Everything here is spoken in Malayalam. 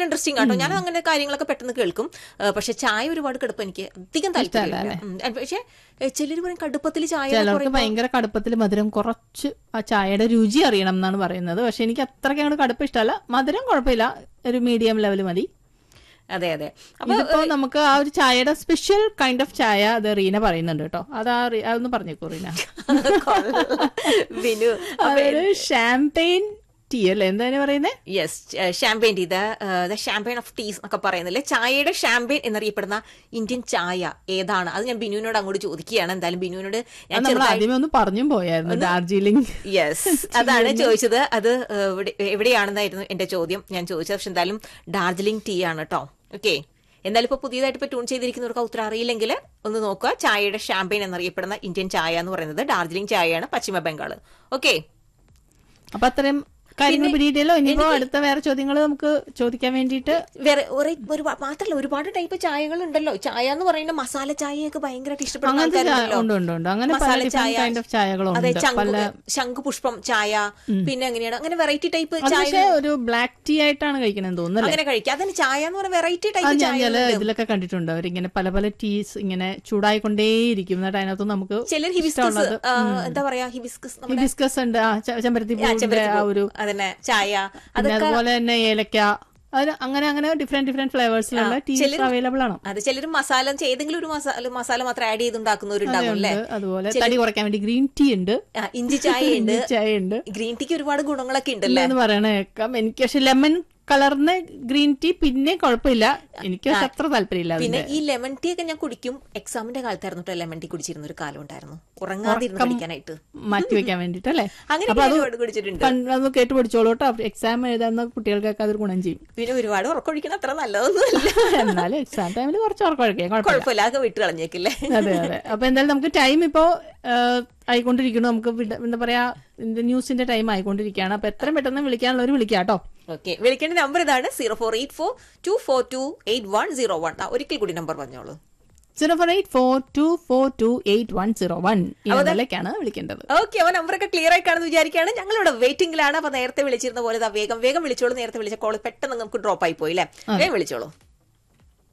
ഇൻട്രസ്റ്റിംഗ് ആട്ടോ ഞാൻ അങ്ങനെ കാര്യങ്ങളൊക്കെ പെട്ടെന്ന് കേൾക്കും ഏഹ് പക്ഷെ ചായ ഒരുപാട് കടുപ്പം എനിക്ക് അധികം താല്പര്യമില്ല ഉം. പക്ഷെ ചിലർ പറയും കടുപ്പത്തിൽ ചായ എന്ന് ചിലർക്ക് പറയുമ്പോ- ഭയങ്കര കടുപ്പത്തിൽ മധുരം കുറച്ച് ആ ചായയുടെ രുചി അറിയണം എന്നാണ് പറയുന്നത് പക്ഷെ എനിക്ക് അത്രയ്ക്ക് അങ്ങോട്ട് കടുപ്പം ഇഷ്ടമല്ല മധുരം കുഴപ്പമില്ല ഒരു മീഡിയം ലെവൽ മതി അതെ അതെ അപ്പൊ ഇതിപ്പോ നമുക്ക് ആ ഒരു ചായയുടെ സ്പെഷ്യൽ കൈൻഡ് ഓഫ് ചായ അത് റീന പറയുന്നുണ്ട് കേട്ടോ അതാ റി- അതൊന്ന് പറഞ്ഞേക്കോ റീന കൊള്ളാം. ബിനു അതൊരു ഷാംപെയിൻ ടീ അല്ലേ എന്താണ് പറയുന്നത് യെസ് ഷാമ്പെയിൻ ഇത് ദ ഷാമ്പെയിൻ ഓഫ് ടീസ് എന്നൊക്കെ പറയുന്നില്ലേ ചായയുടെ ഷാമ്പെയിൻ എന്നറിയപ്പെടുന്ന ഇന്ത്യൻ ചായ ഏതാണ് അത് ഞാൻ ബിനുവിനോട് അങ്ങോട്ട് ചോദിക്കുകയാണ് എന്തായാലും ബിനുവിനോട് ഞാൻ നമ്മൾ ചെറുതായി ആദ്യമേ ഒന്ന് പറഞ്ഞും പോയായിരുന്നു ഡാർജിലിംഗ് യെസ് അതാണ് ചോദിച്ചത് അത് ഏഹ്, എവിടെ- എവിടെയാണെന്നായിരുന്നു എന്റെ ചോദ്യം ഞാൻ ചോദിച്ചത് പക്ഷെ എന്തായാലും ഡാർജിലിംഗ് ടീ ആണ് കേട്ടോ ഓക്കെ എന്നാലും ഇപ്പൊ പുതിയതായിട്ട് ഇപ്പൊ ട്യൂൺ ചെയ്തിരിക്കുന്നവർക്ക് ആ ഉത്തരം അറിയില്ലെങ്കിൽ ഒന്ന് നോക്കുക ചായയുടെ ഷാമ്പെയിൻ എന്നറിയപ്പെടുന്ന ഇന്ത്യൻ ചായ എന്ന് പറയുന്നത് ഡാർജിലിംഗ് ചായയാണ് പശ്ചിമ ബംഗാൾ ഓക്കെ അപ്പൊ അത്രയും കാര്യങ്ങൾ പിടിയിട്ടല്ലോ ഇനിയിപ്പോ അടുത്ത വേറെ ചോദ്യങ്ങൾ നമുക്ക് ചോദിക്കാൻ വേണ്ടിയിട്ട് വേറെ ഒരു- ഒരുപാട് മാത്രല്ല ഒരുപാട് ടൈപ്പ് ചായകൾ ഉണ്ടല്ലോ ചായ എന്ന് പറയുന്ന മസാല ചായയൊക്കെ ഭയങ്കരമായിട്ട് ഇഷ്ടപ്പെടുന്ന അങ്ങനത്തെ ചായ- ആൾക്കാരുണ്ടല്ലോ ഉണ്ട് ഉണ്ട് ഉണ്ട് അങ്ങനെ പല മസാല ഡിഫറെന്റ് കൈൻഡ് ഓഫ് അതെ ചായകളുണ്ട് ശംഖു പല ശംഖുപുഷ്പം ചായ പിന്നെ എങ്ങനെയാണ് അങ്ങനെ വെറൈറ്റി ടൈപ്പ് അത് ചായ പക്ഷേ ഒരു ബ്ലാക്ക് ടീ ആയിട്ടാണ് കഴിക്കണെന്ന് തോന്നുന്നല്ലേ അങ്ങനെ കഴിക്കാം അതിന് ചായ എന്ന് പറഞ്ഞ വെറൈറ്റി അത് ടൈപ്പ് ഞാൻ ചായ ചില ഇതിലൊക്കെ കണ്ടിട്ടുണ്ട് അവരിങ്ങനെ പല പല ടീസ് ഇങ്ങനെ ചൂടായിക്കൊണ്ടേയിരിക്കും എന്നിട്ട് അതിനകത്ത് നമുക്ക് ചിലർ ഹിബിസ്കസ് എന്താ പറയാ ഹിബിസ്കസ് നമ്മുടെ ഹിബിസ്കസ് ഉണ്ട് ആ ച- ചെമ്പരത്തി ആ, പൂവിന്റെ ചെമ്പരത്തി ആ പൂ. ഒരു അതന്നെ ചായ പിന്നെ അതുപോലെ തന്നെ ഏലക്ക അത് അങ്ങനെ അങ്ങനെ ഡിഫറെന്റ് ഡിഫറെന്റ് ഫ്ലേവേഴ്സിലുള്ള ടീസ് അവൈലബിൾ ആണ് അത് ചിലർ മസാല ഏതെങ്കിലും ഒരു മസാല മസാല മാത്രം ആഡ് ചെയ്തുണ്ടാക്കുന്നവരുണ്ടാകും അല്ലേ ഉണ്ട്. അതുപോലെ തടി കുറയ്ക്കാൻ വേണ്ടി ഗ്രീൻ ടീ ഉണ്ട് ആ, ഇഞ്ചി ചായ ഉണ്ട് ചായ ഉണ്ട് ഗ്രീൻ ടീക്ക് ഒരുപാട് ഗുണങ്ങളൊക്കെ ഉണ്ടല്ലേ എന്ന് പറയണ കേൾക്കാം എനിക്ക് പക്ഷെ ലെമൺ കളറിന് ഗ്രീൻ ടീ പിന്നെ കുഴപ്പമില്ല എനിക്ക് പക്ഷെ അത്ര താല്പര്യമില്ല പിന്നെ അതിന്റെ ഈ ലെമൺ ടീ ഒക്കെ ഞാൻ കുടിക്കും എക്സാമിന്റെ കാലത്തായിരുന്നു കേട്ടോ ലെമൺ ടീ കുടിച്ചിരുന്ന ഒരു കാലം ഉണ്ടായിരുന്നു ഉറങ്ങാതിരുന്ന് പഠിക്കാനായിട്ട് മാറ്റി വെക്കാൻ വേണ്ടിട്ടല്ലേ അങ്ങനെ അപ്പൊ ഞാൻ അത് ഒരുപാട് കുടിച്ചിട്ടുണ്ട് കണ്ട് അത് കേട്ട് പഠിച്ചോളൂ കേട്ടോ എക്സാം എഴുതാവുന്ന കുട്ടികൾക്കൊക്കെ അതൊരു ഗുണം ചെയ്യും പിന്നെ ഒരുപാട് ഉറക്കൊഴിക്കുന്ന അത്ര നല്ലതൊന്നുമല്ല എന്നാലും എക്സാം ടൈമിൽ കുറച്ച് ഉറക്കം കഴിക്കാം കുഴപ്പമില്ല കുഴപ്പമില്ല അതൊക്കെ വിട്ട് കളഞ്ഞേക്കില്ലേ അതെ അതെ അപ്പൊ എന്തായാലും നമുക്ക് ടൈം ഇപ്പോ ഏഹ്, ആയിക്കൊണ്ടിരിക്കുന്നു നമുക്ക് വിട- എന്താ പറയാ ന്യൂസിന്റെ ടൈം ആയിക്കൊണ്ടിരിക്കുകയാണ് അപ്പൊ എത്രയും പെട്ടെന്ന് വിളിക്കാനുള്ളവർ വിളിക്കാം കേട്ടോ ഓക്കെ വിളിക്കേണ്ട നമ്പർ ഇതാണ് zero four eight four two four two eight one zero one ഒരിക്കൽ കൂടി നമ്പർ പറഞ്ഞോളൂ zero four eight four two four two eight one zero one ഈ നമ്പറിലേക്കാണ് വിളിക്കേണ്ടത് ഓക്കെ അവ നമ്പറൊക്കെ ക്ലിയർ ആയി കാണുന്നു വിചാരിക്കുകയാണ് ഞങ്ങളിവിടെ വെയിറ്റിംഗിലാണ് അപ്പൊ നേരത്തെ വിളിച്ചിരുന്ന പോലെ ദാ വേഗം വേഗം വിളിച്ചോളൂ നേരത്തെ വിളിച്ച കോൾ പെട്ടെന്ന് നമുക്ക് ഡ്രോപ്പ് ആയി പോയി അല്ലേ വേഗം വിളിച്ചോളൂ